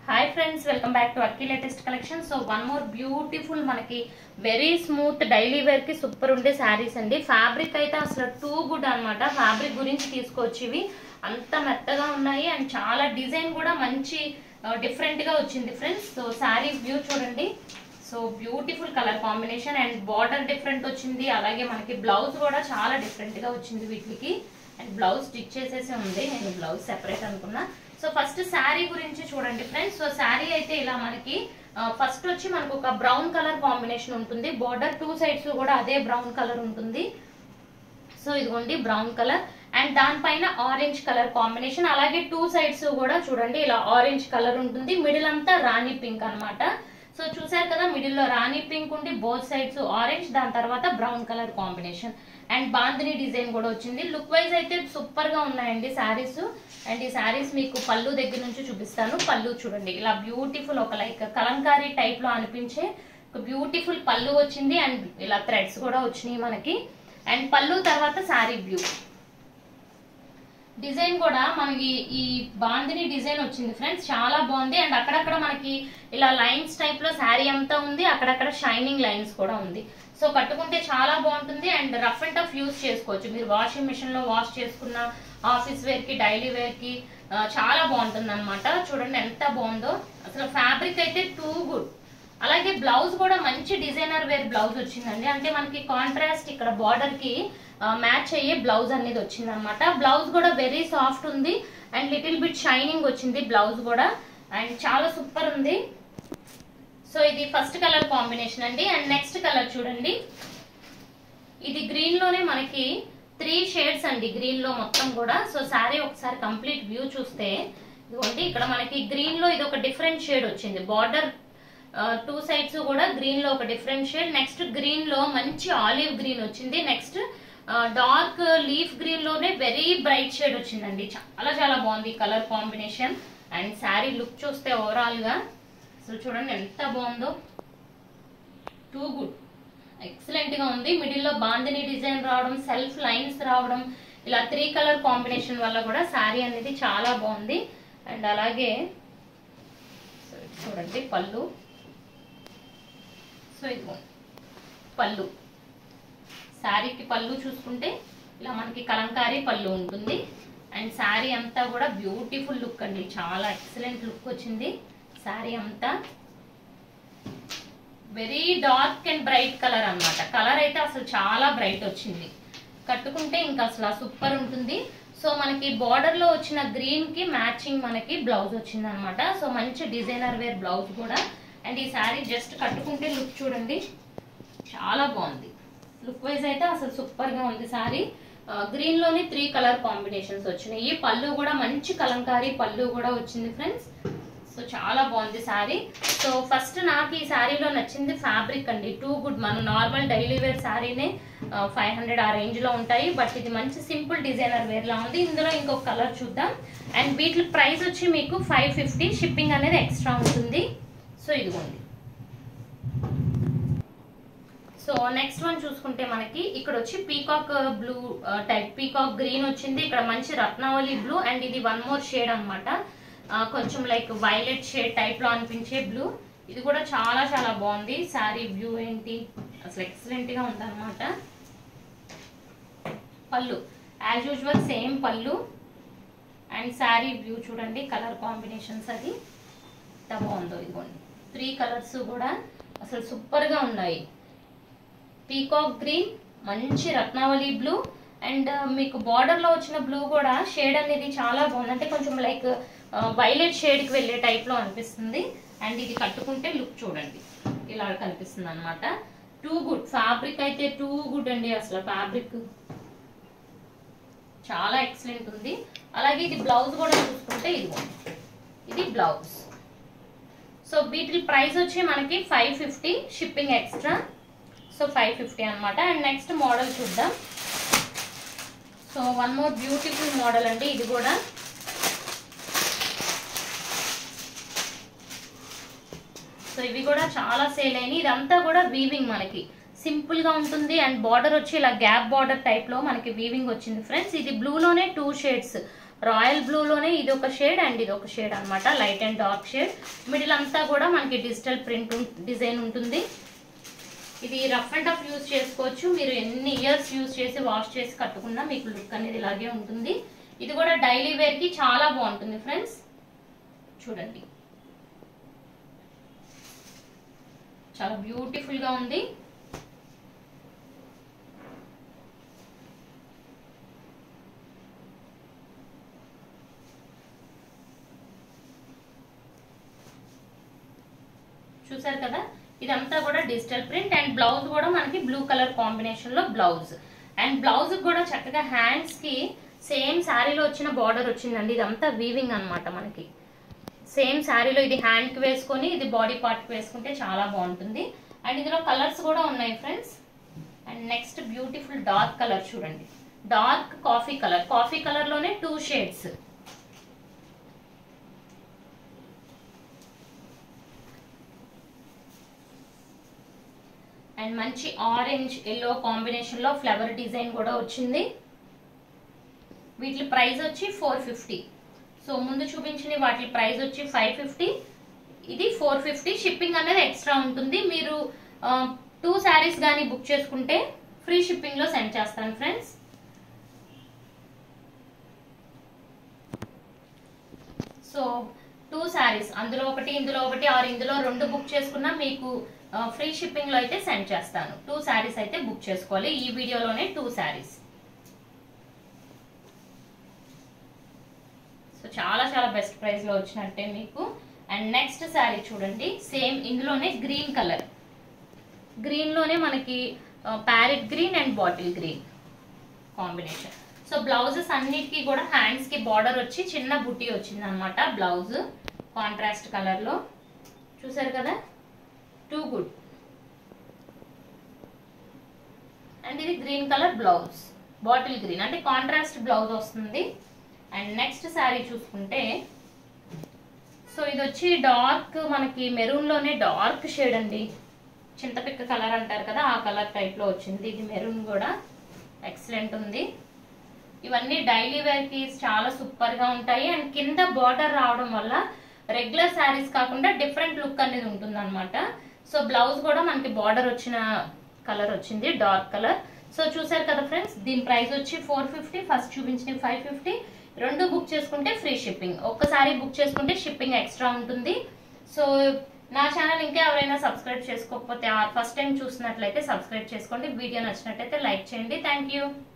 hi friends welcome back to Akki latest collection so one more beautiful మనకి very smooth daily wear కి super ఉండే sarees అండి fabric అయితే అసలు టూ గుడ్ అన్నమాట ఫ్యాబ్రిక్ గురించి తీసుకోవచ్చు ఇవి అంత మెత్తగా ఉన్నాయి అండ్ చాలా డిజైన్ కూడా మంచి డిఫరెంట్ గా వచ్చింది ఫ్రెండ్స్ సో శారీ వ్యూ చూడండి so beautiful colour combination and border different వచ్చింది అలాగే మనకి బ్లౌజ్ కూడా చాలా డిఫరెంట్ గా వచ్చింది వీటికి అండ్ బ్లౌజ్ స్టిచ్ చేసేసి ఉంది నేను బ్లౌజ్ సెపరేట్ అనుకున్నా సో ఫస్ట్ శారీ గురించి చూడండి ఫ్రెండ్స్ సో శారీ అయితే ఇలా మనకి ఫస్ట్ వచ్చి మనకు ఒక బ్రౌన్ కలర్ కాంబినేషన్ ఉంటుంది బార్డర్ టూ సైడ్స్ కూడా అదే బ్రౌన్ కలర్ ఉంటుంది సో ఇదిగోండి బ్రౌన్ కలర్ అండ్ దానిపైన ఆరెంజ్ కలర్ కాంబినేషన్ అలాగే టూ సైడ్స్ కూడా చూడండి ఇలా ఆరెంజ్ కలర్ ఉంటుంది మిడిల్ అంతా రాణి పింక్ అన్నమాట సో చూసారు కదా మిడిల్ లో రాణి పింక్ ఉండి బోత్ సైడ్స్ ఆరెంజ్ దాని తర్వాత brown colour combination and bandhani design కూడా వచ్చింది లుక్ వైజ్ అయితే సూపర్ గా ఉన్నాయండి శారీస్ అండ్ ఈ శారీస్ మీకు పళ్ళు దగ్గర నుంచి చూపిస్తాను పళ్ళు చూడండి ఇలా బ్యూటిఫుల్ ఒక లైక్ కలంకారీ టైప్ లో అనిపించే ఒక బ్యూటిఫుల్ పళ్ళు వచ్చింది అండ్ ఇలా థ్రెడ్స్ కూడా వచ్చినాయి మనకి అండ్ పళ్ళు తర్వాత శారీ వ్యూ డిజైన్ కూడా మనకి ఈ బాందిని డిజైన్ వచ్చింది ఫ్రెండ్స్ చాలా బాగుంది అండ్ అక్కడక్కడ మనకి ఇలా లైన్స్ టైప్ లో శారీ అంతా ఉంది అక్కడక్కడ షైనింగ్ లైన్స్ కూడా ఉంది సో కట్టుకుంటే చాలా బాగుంటుంది and rough and tough use చేసుకోవచ్చు మీరు వాషింగ్ మిషన్ లో వాష్ చేసుకున్న ఆఫీస్ వేర్ కి డైలీ వేర్ కి ఆ, చాలా బాగుంటుంది అనమాట చూడండి ఎంత బాగుందో అసలు ఫ్యాబ్రిక్ అయితే టూ గుడ్ అలాగే బ్లౌజ్ కూడా మంచి డిజైనర్ వేర్ బ్లౌజ్ వచ్చిందండి అంటే మనకి కాంట్రాస్ట్ ఇక్కడ బార్డర్ కి మ్యాచ్ అయ్యే బ్లౌజ్ అనేది వచ్చింది అనమాట బ్లౌజ్ కూడా వెరీ సాఫ్ట్ ఉంది అండ్ లిటిల్ బిట్ షైనింగ్ వచ్చింది బ్లౌజ్ కూడా అండ్ చాలా సూపర్ ఉంది సో ఇది ఫస్ట్ కలర్ కాంబినేషన్ అండి అండ్ నెక్స్ట్ కలర్ చూడండి ఇది గ్రీన్ లోనే మనకి త్రీ షేడ్స్ అండి గ్రీన్ లో మొత్తం కూడా సో శారీ ఒకసారి కంప్లీట్ వ్యూ చూస్తే ఇదిగోండి ఇక్కడ మనకి గ్రీన్ లో ఇది ఒక డిఫరెంట్ షేడ్ వచ్చింది బార్డర్ టూ సైడ్స్ కూడా గ్రీన్ లో ఒక డిఫరెంట్ షేడ్ నెక్స్ట్ గ్రీన్ లో మంచి ఆలివ్ గ్రీన్ వచ్చింది నెక్స్ట్ డార్క్ లీఫ్ గ్రీన్ లోనే వెరీ బ్రైట్ షేడ్ వచ్చిందండి చాలా చాలా బాగుంది colour combination and sari look చూస్తే ఓవరాల్ గా అసలు చూడండి ఎంత బాగుందో టూ గుడ్ ఎక్సలెంట్ గా ఉంది మిడిల్ లో బాందిని డిజైన్ రావడం సెల్ఫ్ లైన్స్ రావడం ఇలా త్రీ కలర్ కాంబినేషన్ వల్ల కూడా శారీ అనేది చాలా బాగుంది అండ్ అలాగే సో ఇది చూడండి పళ్ళు సో ఇదిగో పళ్ళు శారీకి పళ్ళు చూసుకుంటే ఇలా మనకి కలంకారీ పళ్ళు ఉంటుంది అండ్ శారీ అంతా కూడా బ్యూటిఫుల్ లుక్ అండి చాలా ఎక్సలెంట్ లుక్ వచ్చింది శారీ అంతా very dark and bright colour అన్నమాట కలర్ అయితే అసలు చాలా బ్రైట్ వచ్చింది కట్టుకుంటే ఇంకా అసలు సూపర్ ఉంటుంది సో మనకి బార్డర్ లో వచ్చిన గ్రీన్ కి మ్యాచింగ్ మనకి బ్లౌజ్ వచ్చింది అనమాట సో మంచి డిజైనర్ వేర్ బ్లౌజ్ కూడా అండ్ ఈ శారీ జస్ట్ కట్టుకుంటే లుక్ చూడండి చాలా బాగుంది లుక్ వైజ్ అయితే అసలు సూపర్ గా ఉంది శారీ గ్రీన్ లోని త్రీ కలర్ కాంబినేషన్స్ వచ్చినాయి ఈ పళ్ళు కూడా మంచి కలంకారీ పళ్ళు కూడా వచ్చింది ఫ్రెండ్స్ సో చాలా బాగుంది శారీ సో ఫస్ట్ నాకు ఈ శారీలో నచ్చింది ఫ్యాబ్రిక్ అండి టూ గుడ్ మనం నార్మల్ డైలీ వేర్ శారీనే ఫైవ్ హండ్రెడ్ ఆ రేంజ్ లో ఉంటాయి బట్ ఇది మంచి సింపుల్ డిజైనర్ వేర్ లా ఉంది ఇందులో ఇంకొక కలర్ చూద్దాం అండ్ వీటి ప్రైస్ వచ్చి మీకు ఫైవ్ ఫిఫ్టీ షిప్పింగ్ అనేది ఎక్స్ట్రా ఉంటుంది సో ఇదిగోండి సో నెక్స్ట్ వన్ చూసుకుంటే మనకి ఇక్కడ వచ్చి peacock blue type peacock green వచ్చింది ఇక్కడ మంచి రత్నావళి బ్లూ అండ్ ఇది వన్ మోర్ షేడ్ అనమాట కొంచెం లైక్ వైలెట్ షేడ్ టైప్ లో అనిపించే బ్లూ ఇది కూడా చాలా చాలా బాగుంది శారీ వ్యూ ఏంటి అసలు ఎక్సలెంట్ గా ఉందన్నమాట pallu as usual same pallu and sari view చూడండి కలర్ కాంబినేషన్స్ అది ఎంత బాగుందో ఇదిగోండి త్రీ కలర్స్ కూడా అసలు సూపర్ గా ఉన్నాయి పీకాక్ గ్రీన్ మంచి రత్నావళి బ్లూ అండ్ మీకు బార్డర్ లో వచ్చిన బ్లూ కూడా షేడ్ అనేది చాలా బాగుంది అంటే కొంచెం లైక్ వైలెట్ షేడ్ కి వెళ్ళే టైప్ లో అనిపిస్తుంది అండ్ ఇది కట్టుకుంటే లుక్ చూడండి ఇలా కనిపిస్తుంది అనమాట టూ గుడ్ ఫ్యాబ్రిక్ అయితే టూ గుడ్ అండి అసలు ఫ్యాబ్రిక్ చాలా ఎక్సలెంట్ ఉంది అలాగే ఇది బ్లౌజ్ కూడా చూసుకుంటే ఇది ఇది బ్లౌజ్ సో వీటి ప్రైస్ వచ్చి మనకి five fifty shipping extra so five fifty అనమాట అండ్ నెక్స్ట్ మోడల్ చూద్దాం so one more beautiful model అండి ఇది కూడా సో ఇవి కూడా చాలా సేల్ అయినాయి ఇదంతా కూడా వీవింగ్ మనకి సింపుల్ గా ఉంటుంది అండ్ బార్డర్ వచ్చి ఇలా గ్యాప్ బార్డర్ టైప్ లో మనకి వీవింగ్ వచ్చింది ఫ్రెండ్స్ ఇది బ్లూ లోనే టూ షేడ్స్ రాయల్ బ్లూలోనే ఇది ఒక షేడ్ అండ్ ఇది ఒక షేడ్ అన్నమాట light and dark shade middle అంతా కూడా మనకి డిజిటల్ ప్రింట్ డిజైన్ ఉంటుంది ఇది రఫ్ అండ్ టఫ్ యూజ్ చేసుకోవచ్చు మీరు ఎన్ని ఇయర్స్ యూజ్ చేసి వాష్ చేసి కట్టుకున్నా మీకు లుక్ అనేది ఇలాగే ఉంటుంది ఇది కూడా డైలీ వేర్ కి చాలా బాగుంటుంది ఫ్రెండ్స్ చూడండి చాలా బ్యూటిఫుల్ గా ఉంది చూసారు కదా ఇదంతా కూడా డిజిటల్ ప్రింట్ అండ్ బ్లౌజ్ కూడా మనకి బ్లూ కలర్ కాంబినేషన్ లో బ్లౌజ్ అండ్ బ్లౌజ్ కూడా చక్కగా హ్యాండ్స్ కి సేమ్ శారీలో వచ్చిన బార్డర్ వచ్చిందండి ఇదంతా వీవింగ్ అన్నమాట మనకి సేమ్ శారీలో ఇది హ్యాండ్ కి వేసుకొని ఇది బాడీ పార్ట్ కి వేసుకుంటే చాలా బాగుంటుంది అండ్ ఇందులో కలర్స్ కూడా ఉన్నాయి friends and next beautiful dark colour చూడండి dark coffee colour coffee colour లోనే టూ షేడ్స్ అండ్ మంచి ఆరెంజ్ ఎల్లో కాంబినేషన్ లో ఫ్లవర్ డిజైన్ కూడా వచ్చింది వీటి ప్రైస్ వచ్చి ఫోర్ ఫిఫ్టీ సో ముందు చూపించిన వాటి ప్రైస్ వచ్చి ఫైవ్ ఫిఫ్టీ ఇది ఫోర్ ఫిఫ్టీ షిప్పింగ్ అనేది ఎక్స్ట్రా ఉంటుంది మీరు టూ శారీస్ కానీ బుక్ చేసుకుంటే ఫ్రీ షిప్పింగ్ లో సెండ్ చేస్తాను ఫ్రెండ్స్ సో టూ శారీస్ అందులో ఒకటి ఇందులో ఒకటి ఆర్ ఇందులో రెండు బుక్ చేసుకున్నా మీకు ఫ్రీ షిప్పింగ్ లో అయితే సెండ్ చేస్తాను టూ శారీస్ అయితే బుక్ చేసుకోవాలి ఈ వీడియోలోనే టూ శారీస్ సో చాలా చాలా బెస్ట్ ప్రైస్ లో వచ్చినట్టే మీకు అండ్ నెక్స్ట్ శారీ చూడండి సేమ్ ఇందులోనే గ్రీన్ కలర్ గ్రీన్ లోనే మనకి parrot green and bottle green combination so blouses అన్నిటికీ కూడా హ్యాండ్స్ కి బార్డర్ వచ్చి చిన్న బుట్టి వచ్చింది అనమాట బ్లౌజ్ కాంట్రాస్ట్ కలర్ లో చూసారు కదా టూ గుడ్ అండ్ ఇది green colour blouse bottle green అంటే కాంట్రాస్ట్ బ్లౌజ్ వస్తుంది అండ్ నెక్స్ట్ శారీ చూసుకుంటే సో ఇది వచ్చి డార్క్ మనకి మెరూన్ లోనే డార్క్ షేడ్ అండి చింతపిక్క కలర్ అంటారు కదా ఆ కలర్ టైప్ లో వచ్చింది ఇది మెరూన్ కూడా ఎక్సలెంట్ ఉంది ఇవన్నీ డైలీ వేర్ కి చాలా సూపర్ గా ఉంటాయి అండ్ కింద బార్డర్ రావడం వల్ల రెగ్యులర్ శారీస్ కాకుండా డిఫరెంట్ లుక్ అనేది ఉంటుంది అనమాట సో బ్లౌజ్ కూడా మనకి బార్డర్ వచ్చిన కలర్ వచ్చింది డార్క్ కలర్ సో చూసారు కదా ఫ్రెండ్స్ దీని ప్రైస్ వచ్చి ఫోర్ ఫిఫ్టీ ఫస్ట్ చూపించిన ఫైవ్ ఫిఫ్టీ రెండు బుక్ చేసుకుంటే ఫ్రీ షిప్పింగ్ ఒక్కసారి బుక్ చేసుకుంటే షిప్పింగ్ ఎక్స్ట్రా ఉంటుంది సో నా ఛానల్ ఇంకా ఎవరైనా సబ్స్క్రైబ్ చేసుకోకపోతే ఫస్ట్ టైం చూసినట్లయితే సబ్స్క్రైబ్ చేసుకోండి వీడియో నచ్చినట్లయితే లైక్ చేయండి థ్యాంక్ యూ